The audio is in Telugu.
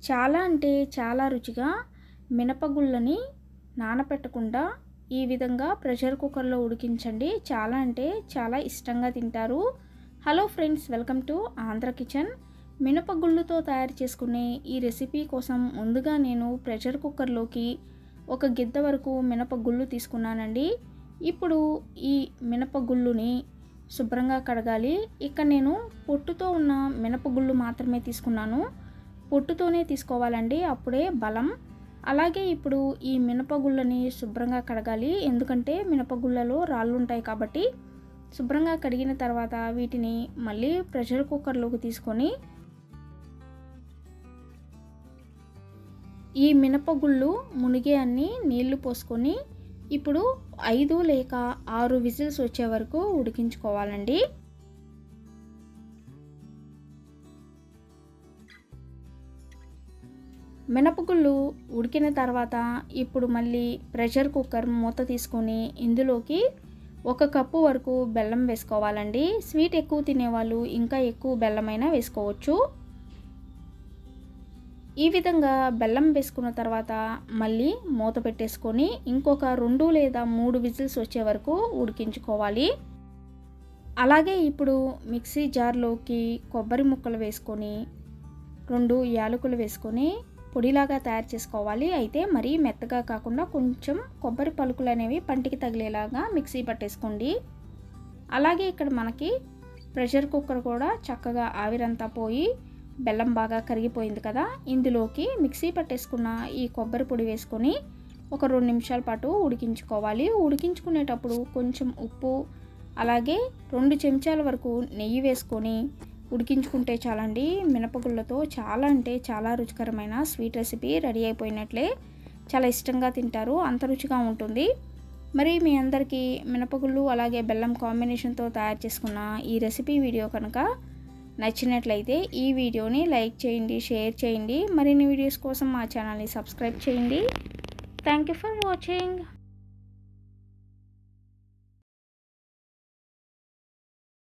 చాలా అంటే చాలా రుచిగా మినపగుళ్ళని నానపెట్టకుండా ఈ విధంగా ప్రెషర్ కుక్కర్లో ఉడికించండి చాలా అంటే చాలా ఇష్టంగా తింటారు hello friends welcome to Andhra kitchen మినపగుళ్ళుతో తయారు చేసుకునే ఈ రెసిపీ కోసం ముందుగా నేను ప్రెషర్ కుక్కర్లోకి ఒక గిద్ద వరకు మినపగుళ్ళు తీసుకున్నానండి ఇప్పుడు ఈ మినపగుళ్ళుని శుభ్రంగా కడగాలి ఇక్కడ నేను పొట్టుతో ఉన్న మినపగుళ్ళు మాత్రమే తీసుకున్నాను పొట్టుతోనే తీసుకోవాలండి అప్పుడే బలం అలాగే ఇప్పుడు ఈ మినపగుళ్ళని శుభ్రంగా కడగాలి ఎందుకంటే మినపగుళ్ళలో రాళ్ళు ఉంటాయి కాబట్టి శుభ్రంగా కడిగిన తర్వాత వీటిని మళ్ళీ ప్రెషర్ కుక్కర్లోకి తీసుకొని ఈ మినపగుళ్ళు మునిగే అన్ని నీళ్లు పోసుకొని ఇప్పుడు ఐదు లేక ఆరు విజిల్స్ వచ్చే వరకు ఉడికించుకోవాలండి మినపగుళ్ళు ఉడికిన తర్వాత ఇప్పుడు మళ్ళీ ప్రెషర్ కుక్కర్ మూత తీసుకొని ఇందులోకి ఒక కప్పు వరకు బెల్లం వేసుకోవాలండి స్వీట్ ఎక్కువ తినేవాళ్ళు ఇంకా ఎక్కువ బెల్లమైనా వేసుకోవచ్చు ఈ విధంగా బెల్లం వేసుకున్న తర్వాత మళ్ళీ మూత పెట్టేసుకొని ఇంకొక రెండు లేదా మూడు విజిల్స్ వచ్చే వరకు ఉడికించుకోవాలి అలాగే ఇప్పుడు మిక్సీ జార్లోకి కొబ్బరి ముక్కలు వేసుకొని రెండు యాలకులు వేసుకొని పొడిలాగా తయారు చేసుకోవాలి అయితే మరీ మెత్తగా కాకుండా కొంచెం కొబ్బరి పలుకులు అనేవి పంటికి తగిలేలాగా మిక్సీ పట్టేసుకోండి అలాగే ఇక్కడ మనకి ప్రెషర్ కుక్కర్ కూడా చక్కగా ఆవిరంతా పోయి బెల్లం బాగా కరిగిపోయింది కదా ఇందులోకి మిక్సీ పట్టేసుకున్న ఈ కొబ్బరి పొడి వేసుకొని ఒక రెండు నిమిషాల పాటు ఉడికించుకోవాలి ఉడికించుకునేటప్పుడు కొంచెం ఉప్పు అలాగే రెండు చెంచాల వరకు నెయ్యి వేసుకొని ఉడికించుకుంటే చాలండి మినపగుళ్ళతో చాలా అంటే చాలా రుచికరమైన స్వీట్ రెసిపీ రెడీ అయిపోయినట్లే చాలా ఇష్టంగా తింటారు అంత రుచిగా ఉంటుంది మరి మీ అందరికీ మినపగుళ్ళు అలాగే బెల్లం కాంబినేషన్తో తయారు చేసుకున్న ఈ రెసిపీ వీడియో కనుక నచ్చినట్లయితే ఈ వీడియోని లైక్ చేయండి షేర్ చేయండి మరిన్ని వీడియోస్ కోసం మా ఛానల్ని సబ్స్క్రైబ్ చేయండి థ్యాంక్ యూ ఫర్ వాచింగ్